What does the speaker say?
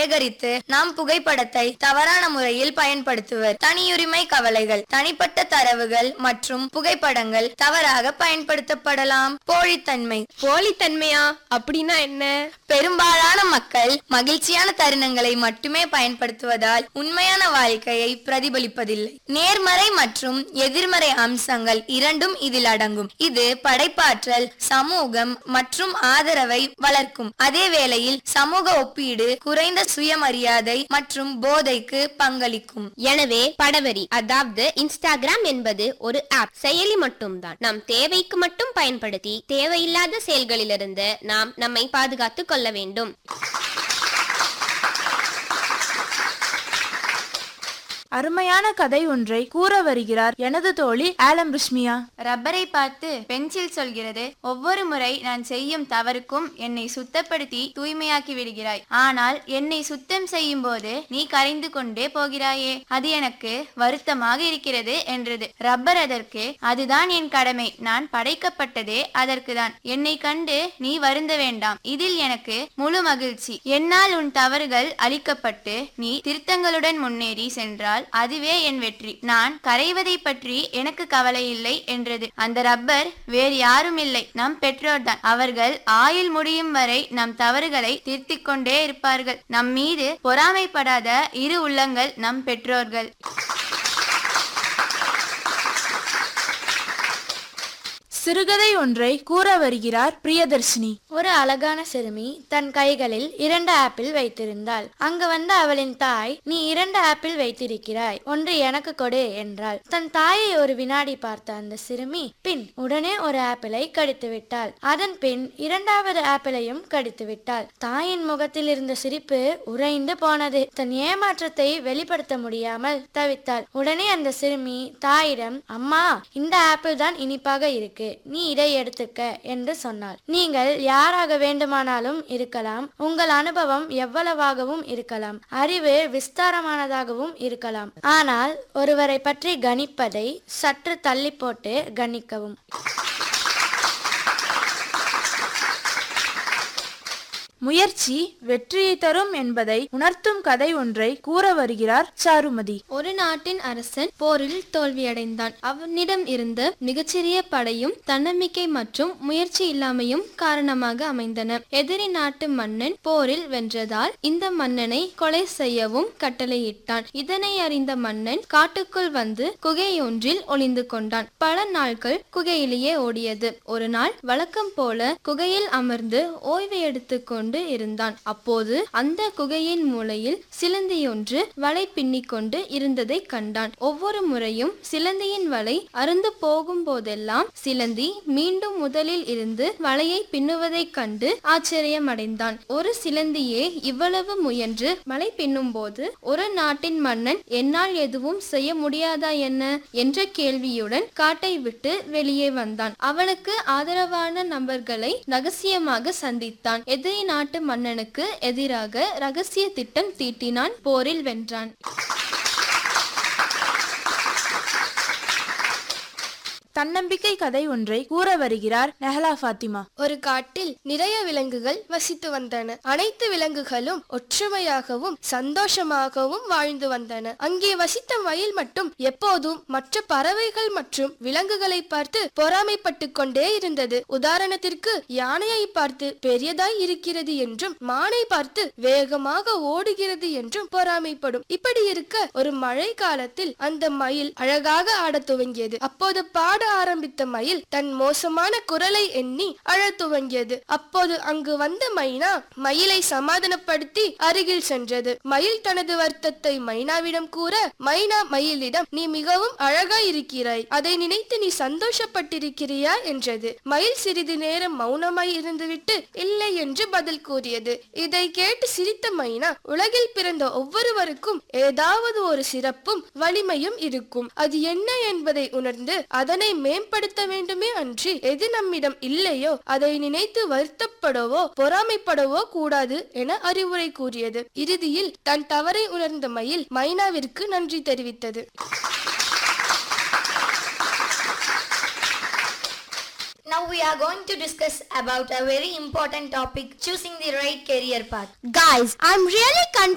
சேகரித்து நாம் புகைப்படத்தை தவறான முறையில் பயன்படுத்துவர் தனியுரிமை கவலைகள் தனிப்பட்ட தரவுகள் மற்றும் புகைப்படங்கள் தவறாக பயன்படுத்தப்படலாம் போலித்தன்மை போலித்தன்மையா அப்படின்னா என்ன பெரும்பாலான மக்கள் மகிழ்ச்சியான தருணங்களை மட்டுமே பயன்படுத்துவதால் உண்மையான வாழ்க்கையை பிரதிபலிப்பதில்லை நேர்மறை மற்றும் எதிர்மறை அம்சங்கள் இரண்டும் இதில் அடங்கும் இது படைப்பாற்றல் சமூகம் மற்றும் ஆதரவை வளர்க்கும் அதே வேளையில் சமூக ஒப்பீடு குறைந்த சுயமரியாதை மற்றும் போதைக்கு பங்களிக்கும் எனவே படவரி அதாவது இன்ஸ்டாகிராம் என்பது ஒரு ஆப் செயலி மட்டும்தான் நம் தேவைக்கு மட்டும் பயன்படுத்தி தேவையில்லாத செயல்களிலிருந்து நாம் நம்மை பாதுகாத்துக் கொள்ள வேண்டும் அருமையான கதை ஒன்றை கூற வருகிறார் எனது தோழி ஆலம் ரிஷ்மியா ரப்பரை பார்த்து பென்சில் சொல்கிறது ஒவ்வொரு முறை நான் செய்யும் தவறுக்கும் என்னை சுத்தப்படுத்தி தூய்மையாக்கி விடுகிறாய் ஆனால் என்னை சுத்தம் செய்யும் போது நீ கரைந்து கொண்டே போகிறாயே அது எனக்கு வருத்தமாக இருக்கிறது என்றது ரப்பர் அதற்கு அதுதான் என் கடமை நான் படைக்கப்பட்டதே அதற்கு தான் என்னை கண்டு நீ வருந்த வேண்டாம் இதில் எனக்கு முழு மகிழ்ச்சி என்னால் உன் தவறுகள் அழிக்கப்பட்டு நீ திருத்தங்களுடன் முன்னேறி சென்றால் அதுவே என் வெற்றி நான் கரைவதை பற்றி எனக்கு கவலை இல்லை என்றது அந்த ரப்பர் வேறு யாரும் இல்லை நம் பெற்றோர்தான் அவர்கள் ஆயுள் முடியும் வரை நம் தவறுகளை திருத்திக் கொண்டே இருப்பார்கள் நம் மீது பொறாமைப்படாத இரு உள்ளங்கள் நம் பெற்றோர்கள் சிறுகதை ஒன்றை கூற வருகிறார் பிரியதர்ஷினி ஒரு அழகான சிறுமி தன் கைகளில் இரண்டு ஆப்பிள் வைத்திருந்தாள் அங்கு வந்த அவளின் தாய் நீ இரண்டு ஆப்பிள் வைத்திருக்கிறாய் ஒன்று எனக்கு கொடு என்றாள் தன் தாயை ஒரு வினாடி பார்த்த அந்த சிறுமி பின் உடனே ஒரு ஆப்பிளை கடித்து விட்டாள் அதன் பின் இரண்டாவது ஆப்பிளையும் கடித்து விட்டாள் தாயின் முகத்தில் இருந்த சிரிப்பு உறைந்து போனது தன் ஏமாற்றத்தை வெளிப்படுத்த முடியாமல் தவித்தாள் உடனே அந்த சிறுமி தாயிடம் அம்மா இந்த ஆப்பிள் தான் இனிப்பாக இருக்கு நீ இதை எடுத்துக்க என்று சொன்னாள் நீங்கள் யாராக வேண்டுமானாலும் இருக்கலாம் உங்கள் அனுபவம் எவ்வளவாகவும் இருக்கலாம் அறிவு விஸ்தாரமானதாகவும் இருக்கலாம் ஆனால் ஒருவரை பற்றி கணிப்பதை சற்று தள்ளி போட்டு கணிக்கவும் முயற்சி வெற்றியை தரும் என்பதை உணர்த்தும் கதை ஒன்றை கூற வருகிறார் சாருமதி ஒரு நாட்டின் அரசன் போரில் தோல்வியடைந்தான் அவனிடம் இருந்த மிகச்சிறிய படையும் தன்னம்பிக்கை மற்றும் முயற்சி இல்லாமையும் காரணமாக அமைந்தன எதிரி நாட்டு மன்னன் போரில் வென்றதால் இந்த மன்னனை கொலை செய்யவும் கட்டளையிட்டான் இதனை அறிந்த மன்னன் காட்டுக்குள் வந்து குகையொன்றில் ஒளிந்து கொண்டான் பல நாட்கள் குகையிலேயே ஓடியது ஒரு நாள் வழக்கம் போல குகையில் அமர்ந்து ஓய்வு எடுத்துக்கொண்டு இருந்தான் அப்போது அந்த குகையின் மூலையில் சிலந்தியொன்று வலை பின்னிக் கொண்டு இருந்ததை கண்டான் ஒவ்வொரு முறையும் சிலந்தியின் வலை அருந்து போகும் போதெல்லாம் சிலந்தி மீண்டும் முதலில் இருந்து வலையை பின்னுவதைக் கண்டு ஆச்சரியமடைந்தான் ஒரு சிலந்தியே இவ்வளவு முயன்று வலை பின்னும் போது ஒரு நாட்டின் மன்னன் என்னால் எதுவும் செய்ய முடியாதா என்ன என்ற கேள்வியுடன் காட்டை விட்டு வெளியே வந்தான் அவனுக்கு ஆதரவான நபர்களை ரகசியமாக சந்தித்தான் எதிரி நாட்டு மன்னனுக்கு எதிராக ரகசிய திட்டம் தீட்டினான் போரில் வென்றான் தன்னம்பிக்கை கதை ஒன்றை கூற வருகிறார் நெஹலா ஃபாத்திமா ஒரு காட்டில் நிறைய விலங்குகள் வசித்து வந்தன அனைத்து விலங்குகளும் ஒற்றுமையாகவும் சந்தோஷமாகவும் வாழ்ந்து வந்தன அங்கே வசித்த மயில் மட்டும் எப்போதும் மற்ற பறவைகள் மற்றும் விலங்குகளை பார்த்து பொறாமைப்பட்டு கொண்டே இருந்தது உதாரணத்திற்கு யானையை பார்த்து பெரியதாய் இருக்கிறது என்றும் மானை பார்த்து வேகமாக ஓடுகிறது என்றும் பொறாமைப்படும் இப்படி இருக்க ஒரு மழை காலத்தில் அந்த மயில் அழகாக ஆடத் துவங்கியது அப்போது பாட ஆரம்பித்த மயில் தன் மோசமான குரலை எண்ணி அழத் துவங்கியது அப்போது அங்கு வந்த மைனா மயிலை சமாதானப்படுத்தி அருகில் சென்றது மயில் தனது வருத்தத்தை மைனாவிடம் கூற மைனா மயிலிடம் நீ மிகவும் அழகாய் இருக்கிறாய் அதை நினைத்து நீ சந்தோஷப்பட்டிருக்கிறியா என்றது மயில் சிறிது நேரம் மௌனமாய் இருந்துவிட்டு இல்லை என்று பதில் கூறியது இதை கேட்டு சிரித்த மைனா உலகில் பிறந்த ஒவ்வொருவருக்கும் ஏதாவது ஒரு சிறப்பும் வலிமையும் இருக்கும் அது என்ன என்பதை உணர்ந்து அதனை மேம்படுத்த வேண்டுமே அன்றி எது நம்மிடம் இல்லையோ அதை நினைத்து வருத்தப்படவோ பொறாமைப்படவோ கூடாது என அறிவுரை கூறியது இறுதியில் தன் தவறை உணர்ந்த மயில் மைனாவிற்கு நன்றி தெரிவித்தது Now we are going to discuss about a very important topic choosing the right career path. Guys, I'm really